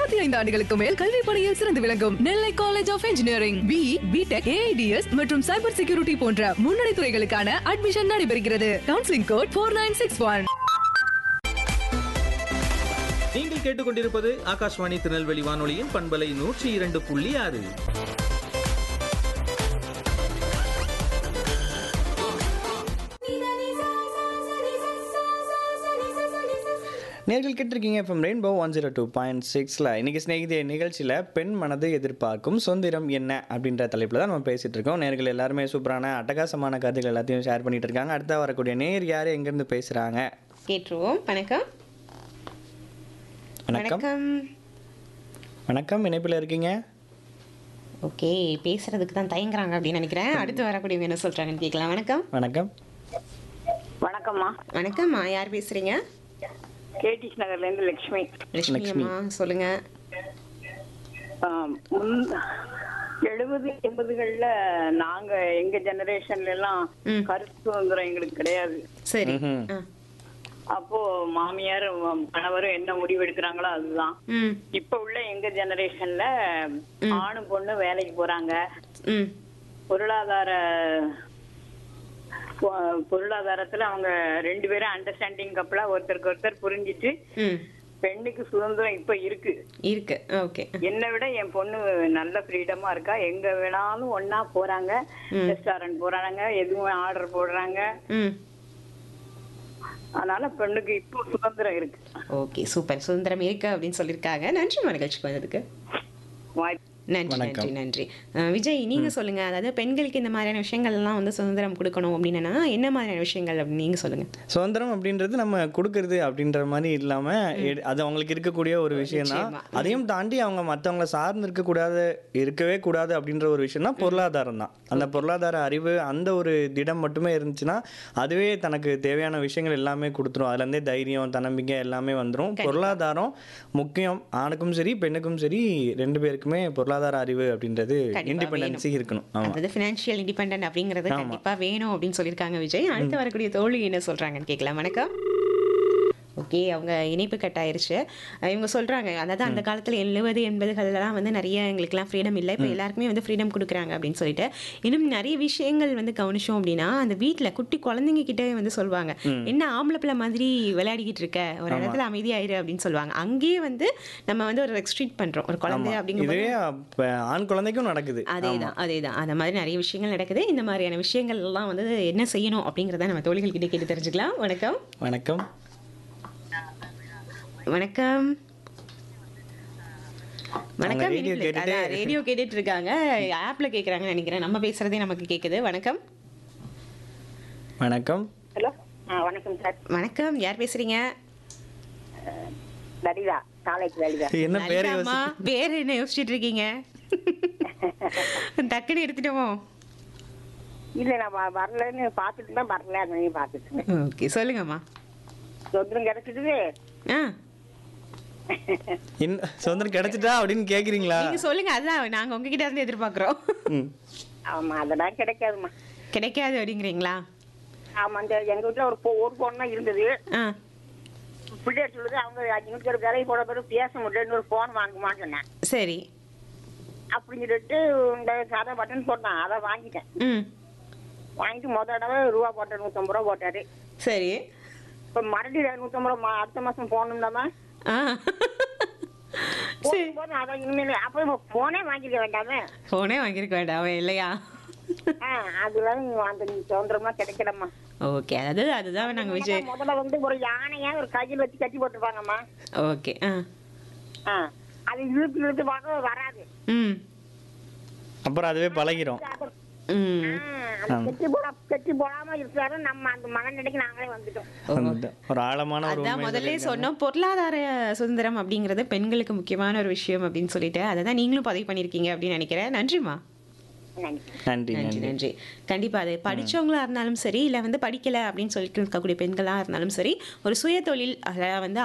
இருபத்தி ஐந்து ஆண்டுகளுக்கு மேல் கல்வி பணியில் சிறந்து விளங்கும் Nellai college of engineering B BTech AIDS மற்றும் சைபர் செக்யூரிட்டி போன்ற முன்னணி துறைகளுக்கான அட்மிஷன் நடைபெறுகிறது counselling code four nine six one நீங்கள் கேட்டுக்கொண்டிருப்பது ஆகாஷ்வாணி திருநெல்வேலி வானொலியின் பண்பலை நூற்றி இரண்டு புள்ளி ஆறு நேர்கள் கேட்டிருக்கீங்க FM rainbow one zero two point சிக்ஸில் இன்றைக்கி ஸ்நேகிதிய நிகழ்ச்சியில் பெண் மனது எதிர்பார்க்கும் சுதந்திரம் என்ன அப்படின்ற தலைப்பில் தான் நம்ம பேசிகிட்டு இருக்கோம் நேர்கள் எல்லாருமே சூப்பரான அட்டகாசமான கருத்துக்கள் எல்லாத்தையும் ஷேர் பண்ணிட்டு இருக்காங்க அடுத்த வரக்கூடிய நேர் யார் எங்கேருந்து பேசுகிறாங்க கேட்டுருவோம் வணக்கம் வணக்கம் வணக்கம் வணக்கம் இணைப்பில் இருக்கீங்க ஓகே பேசுறதுக்கு தான் தயங்குறாங்க அப்படின்னு நினைக்கிறேன் அடுத்து வரக்கூடியவங்க என்ன சொல்றாங்கன்னு கேட்கலாம் வணக்கம் வணக்கம் வணக்கம்மா வணக்கம்மா யார் பேசுறீங்க கேடிஸ் நகர்ல இருந்து லட்சுமி லட்சுமி லட்சுமி. அம்மா சொல்லுங்க ஆம், முன் எழுபது எண்பதுகள்ல நாங்க எங்க ஜெனரேஷன்ல எல்லாம் ம். கருத்து சுதந்திரம் எங்களுக்கு கிடையாது சரி ம்ஹும். ஆ. அப்போ மாமியார் ம- கணவரும் என்ன முடிவு எடுக்கிறாங்களோ அதுதான் ம் இப்ப உள்ள எங்க ஜெனரேஷன்ல ஆணும் பொண்ணு வேலைக்கு போறாங்க ம் பொருளாதார பொ- பொருளாதாரத்துல அவங்க ரெண்டு பேரும் அண்டர்ஸ்டாண்டிங் கப்பலா ஒருத்தருக்கு ஒருத்தர் புரிஞ்சிட்டு ம் பெண்ணுக்கு சுதந்திரம் இப்ப இருக்கு இருக்கு ஓகே என்னை விட என் பொண்ணு நல்ல ஃப்ரீடமா இருக்கா எங்க வேணாலும் ஒண்ணா போறாங்க ரெஸ்டாரண்ட் போறாங்க எதுவும் ஆர்டர் போடுறாங்க ம் அதனால பெண்ணுக்கு இப்போ சுதந்திரம் இருக்கு ஓகே சூப்பர் சுதந்திரம் இருக்கு அப்படின்னு சொல்லியிருக்காங்க நன்றி நிகழ்ச்சிக்கு வந்ததுக்கு வாய்ப்பு நன்றி நன்றி நன்றி அஹ் விஜய் நீங்க சொல்லுங்க அதாவது பெண்களுக்கு இந்த மாதிரியான விஷயங்கள் எல்லாம் வந்து சுதந்திரம் கொடுக்கணும் அப்படின்னா என்ன மாதிரியான விஷயங்கள் அப்படின்னு நீங்க சொல்லுங்க சுதந்திரம் அப்படின்றது நம்ம கொடுக்கறது அப்படின்ற மாதிரி இல்லாமல் அது அவங்களுக்கு இருக்கக்கூடிய ஒரு விஷயம் தான் நிச்சயமா. அதையும் தாண்டி அவங்க மற்றவங்கள சார்ந்து இருக்கக்கூடாது இருக்கவே கூடாது அப்படின்ற ஒரு விஷயம் தான் பொருளாதாரம் தான் அந்த பொருளாதார அறிவு அந்த ஒரு திடம் மட்டுமே இருந்துச்சுன்னா அதுவே தனக்கு தேவையான விஷயங்கள் எல்லாமே கொடுத்துரும் அதுலேருந்தே தைரியம் தன்னம்பிக்கை எல்லாமே வந்துடும் பொருளாதாரம் முக்கியம் ஆணுக்கும் சரி பெண்ணுக்கும் சரி ரெண்டு பேருக்குமே பொருளாதார அறிவு அப்படின்றது கண்டிப்பா இண்டிபெண்டன்சி இருக்கணும் ஆமாம் அதாவது ஃபினான்ஷியல் இண்டிபெண்டன்ட் அப்படிங்கிறது கண்டிப்பா வேணும் அப்படின்னு சொல்லியிருக்காங்க விஜய் அடுத்து வரக்கூடிய தோழி என்ன சொல்றாங்கன்னு கேட்கலாம் வணக்கம் ஓகே அவங்க இணைப்பு கட் ஆயிருச்சு அஹ் இவங்க சொல்றாங்க அதாவது அந்த காலத்துல எழுபது எண்பதுகள்லாம் வந்து நிறைய எங்களுக்குலாம் ஃப்ரீடம் இல்லை இப்போ எல்லாருக்குமே வந்து ஃப்ரீடம் கொடுக்குறாங்க அப்படின்னு சொல்லிட்டு இன்னும் நிறைய விஷயங்கள் வந்து கவனிச்சோம் அப்படின்னா அந்த வீட்டில் குட்டி குழந்தைங்க கிட்டே வந்து சொல்லுவாங்க என்ன ஆம்பளை பிள்ளை மாதிரி விளையாடிக்கிட்டு இருக்க ஒரு இடத்துல அமைதியாயிரு அப்படின்னு சொல்லுவாங்க அங்கேயே வந்து நம்ம வந்து ஒரு ரெஸ்ட்ரிக்ட் பண்றோம் ஒரு குழந்தை அப்படிங்கும்போது இதுவே அப்ப ஆண் குழந்தைக்கும் நடக்குது அதேதான் அதேதான் அந்த மாதிரி நிறைய விஷயங்கள் நடக்குது இந்த மாதிரியான விஷயங்கள் எல்லாம் வந்து என்ன செய்யணும் அப்படிங்கிறத நம்ம தோழிகள் கிட்ட கேட்டு தெரிஞ்சுக்கலாம் வணக்கம் வணக்கம் வணக்கம் வணக்கம் radio கேட்டுட்டே- ரேடியோ கேட்டுட்டு இருக்காங்க ஆப்ல கேக்குறாங்கன்னு நினைக்கிறேன் நம்ம பேசுறதே நமக்கு கேக்குது வணக்கம் வணக்கம் ஹலோ வணக்கம் சார் வணக்கம் யார் பேசுறீங்க லலிதா காலேஜ் லலிதா என்ன பேரை லலிதாம்மா, பேர் என்ன யோசிச்சுட்டு இருக்கீங்க டக்குன்னு எடுத்துட்டோமோ இல்ல நான் வ- வரலன்னு பாத்துட்டு தான் வரல அதையும் பாத்துட்டு ஓகே சொல்லுங்கம்மா சுதந்திரம் கிடைச்சிட்டு ஆ என்ன சுதந்திரம் கிடைச்சிட்டா அப்படின்னு கேக்குறீங்களா நீங்க சொல்லுங்க அதான் நாங்க உங்ககிட்ட இருந்து எதிர்பார்க்கிறோம் ம். ஆமா அதெல்லாம் கிடைக்காதுமா கிடைக்காது அப்படிங்கிறீங்களா ஆமா இந்த எங்க வீட்டுல ஒரு பொ- ஒரு பொண்ணு தான் இருந்தது ஆ பிள்ளைய சொல்லுது அவங்க அஞ்சு நிமிஷம் ஒரு வேலைக்கு போன பிறகு பேச முடியல ஒரு போன் வாங்குமான்னு சொன்னேன் சரி அப்படின்னு சொல்லிட்டு இந்த சாதா பட்டன் போட்டான் அதை வாங்கிட்டேன் ம் வாங்கிட்டு முத தடவை ரூபா போட்டார் நூற்றம்பது ரூபா போட்டாரு சரி இப்போ மறுபடியும் நூற்றம்பது ரூபா மா- அடுத்த மாசம் போகணும்னா ஆ சரி போது அதை இனிமேல் அப்போ இப்போ போனே வாங்கிக்க வேண்டாமே ஃபோனே வாங்கியிருக்க வேண்டாம் இல்லையா ஆ அதெல்லாம் அந்த சுதந்திரம்லாம் கிடைக்கலம்மா ஓகே அதாவது அதுதான் நாங்கள் விஜய் முதல்ல வந்து ஒரு யானையா ஒரு கையில் வச்சு கட்டி போட்டுருப்பாங்கம்மா ஓகே ஆ ஆ அது இழுத்து இழுத்து பார்க்க வராது ம் அப்புறம் அதுவே பழகிரும் ம் ஆ, அந்த கெட்டி போட கெட்டி போடாம இருக்காரு நம்ம அந்த மனநிலைக்கு நாங்களே வந்துட்டோம் அந்த ஒரு ஆழமான ஒரு அதான் உண்மை முதல்ல சொன்னோம் பொருளாதார சுதந்திரம் அப்படிங்கிறது பெண்களுக்கு முக்கியமான ஒரு விஷயம் அப்படின்னு சொல்லிட்டு அதை தான் நீங்களும் பதிவு பண்ணியிருக்கீங்க அப்படின்னு நினைக்கிறேன் நன்றிம்மா நன்றி நன்றி நன்றி நன்றி நன்றி கண்டிப்பா அது படிச்சவங்களா இருந்தாலும் சரி இல்ல வந்து படிக்கல அப்படின்னு சொல்லிட்டு இருக்கக்கூடிய பெண்களா இருந்தாலும் சரி ஒரு சுய தொழில் அதை வந்து